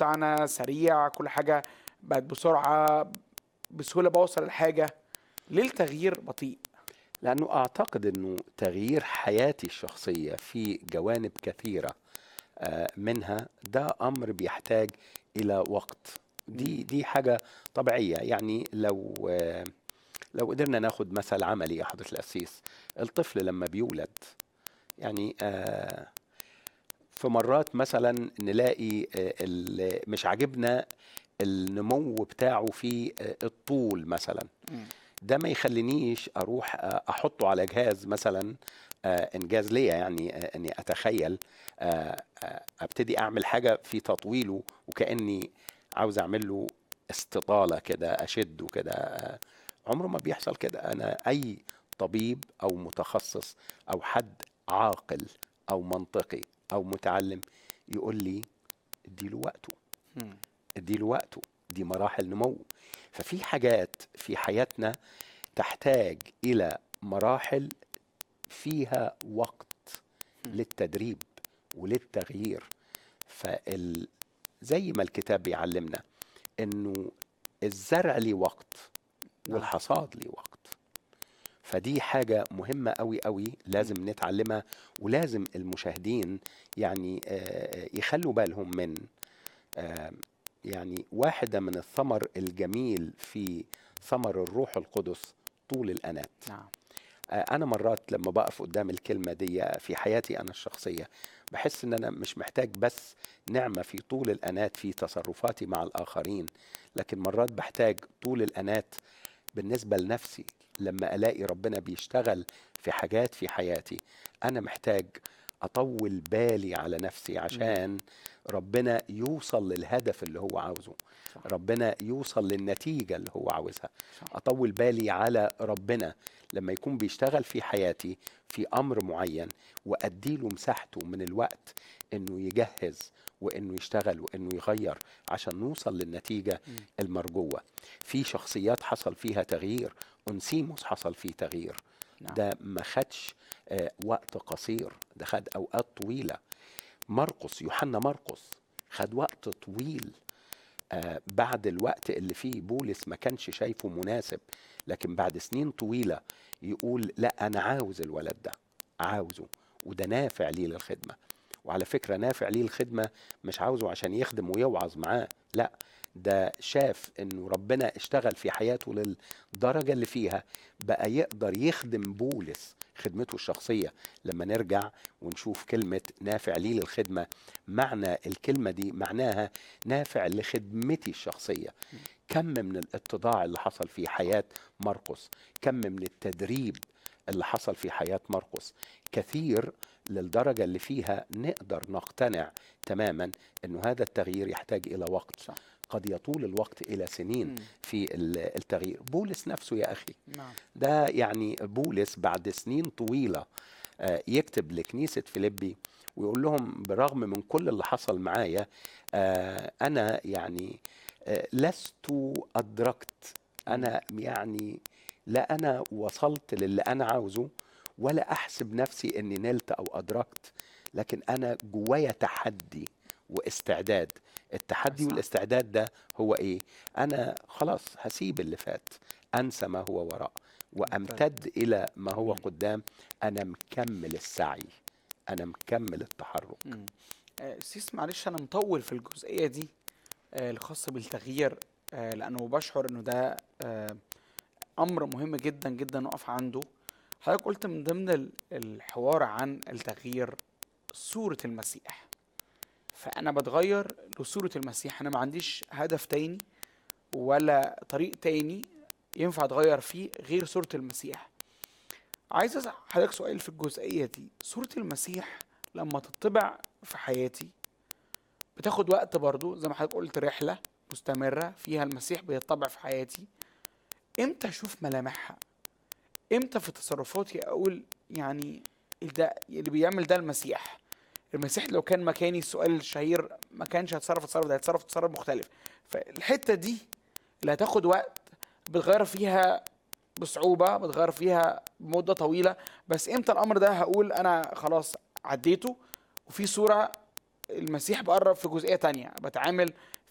بتاعنا سريع كل حاجه بقت بسرعه بسهوله بوصل الحاجه ليه التغيير بطيء لانه اعتقد انه تغيير حياتي الشخصيه في جوانب كثيره آه، منها ده امر بيحتاج الى وقت دي دي حاجه طبيعيه يعني لو آه، لو قدرنا ناخد مثل عملي يا حضره القسيس الطفل لما بيولد يعني آه، في مرات مثلا نلاقي آه، ال- مش عاجبنا النمو بتاعه في آه، الطول مثلا ده ما يخلينيش اروح آه، احطه على جهاز مثلا آه، انجاز ليا يعني آه، اني اتخيل آه، آه، ابتدي اعمل حاجه في تطويله وكاني عاوز اعمل له استطاله كده اشده كده آه، عمره ما بيحصل كده انا اي طبيب او متخصص او حد عاقل او منطقي او متعلم يقول لي اديله وقته مم. اديله وقته دي مراحل نمو ففي حاجات في حياتنا تحتاج الى مراحل فيها وقت للتدريب وللتغيير فال زي ما الكتاب بيعلمنا انه الزرع ليه وقت والحصاد ليه وقت فدي حاجة مهمة قوي قوي لازم نتعلمها ولازم المشاهدين يعني آه، يخلوا بالهم من آه، يعني واحدة من الثمر الجميل في ثمر الروح القدس طول الأنات نعم آه، أنا مرات لما بقف قدام الكلمة دي في حياتي أنا الشخصية بحس إن أنا مش محتاج بس نعمة في طول الأنات في تصرفاتي مع الآخرين لكن مرات بحتاج طول الأنات بالنسبة لنفسي لما ألاقي ربنا بيشتغل في حاجات في حياتي أنا محتاج أطول بالي على نفسي عشان ربنا يوصل للهدف اللي هو عاوزه صح. ربنا يوصل للنتيجة اللي هو عاوزها صح. أطول بالي على ربنا لما يكون بيشتغل في حياتي في أمر معين وأديله مساحته من الوقت إنه يجهز وإنه يشتغل وإنه يغير عشان نوصل للنتيجة مم. المرجوة في شخصيات حصل فيها تغيير أنسيموس حصل فيه تغيير نعم. ده ما خدش آه، وقت قصير ده خد أوقات طويلة مرقس يوحنا مرقس خد وقت طويل آه، بعد الوقت اللي فيه بولس ما كانش شايفه مناسب لكن بعد سنين طويلة يقول لا أنا عاوز الولد ده عاوزه وده نافع ليه للخدمة وعلى فكرة نافع ليه الخدمة مش عاوزه عشان يخدم ويوعظ معاه لا ده شاف انه ربنا اشتغل في حياته للدرجة اللي فيها بقى يقدر يخدم بولس خدمته الشخصية لما نرجع ونشوف كلمة نافع لي للخدمة معنى الكلمة دي معناها نافع لخدمتي الشخصية كم من الاتضاع اللي حصل في حياة مرقس كم من التدريب اللي حصل في حياة مرقس كثير للدرجة اللي فيها نقدر نقتنع تماما انه هذا التغيير يحتاج الى وقت صح. قد يطول الوقت الى سنين مم. في ال- التغيير بولس نفسه يا اخي نعم ده يعني بولس بعد سنين طويلة آه، يكتب لكنيسة فيليبي ويقول لهم بالرغم من كل اللي حصل معايا آه، أنا يعني آه، لست أدركت أنا يعني لا أنا وصلت للي أنا عاوزه ولا أحسب نفسي أني نلت أو أدركت لكن أنا جوايا تحدي واستعداد التحدي صح. والاستعداد ده هو إيه أنا خلاص هسيب اللي فات أنسى ما هو وراء وامتد الى ما هو مم. قدام انا مكمل السعي انا مكمل التحرك مم. آه، سيس معلش انا مطول في الجزئيه دي آه، الخاصه بالتغيير آه، لانه بشعر انه ده آه، امر مهم جدا جدا نقف عنده حضرتك قلت من ضمن ال- الحوار عن التغيير صوره المسيح فانا بتغير لصوره المسيح انا ما عنديش هدف تاني ولا طريق تاني ينفع اتغير فيه غير صوره المسيح عايز اسال حضرتك سؤال في الجزئيه دي صوره المسيح لما تطبع في حياتي بتاخد وقت برضو زي ما حضرتك قلت رحله مستمره فيها المسيح بيطبع في حياتي امتى اشوف ملامحها امتى في تصرفاتي اقول يعني ده اللي بيعمل ده المسيح المسيح لو كان مكاني السؤال الشهير ما كانش هيتصرف التصرف ده هيتصرف تصرف مختلف فالحته دي اللي هتاخد وقت بتغير فيها بصعوبه بتغير فيها بمده طويله بس امتى الامر ده هقول انا خلاص عديته وفي صوره المسيح بقرب في جزئيه تانية بتعامل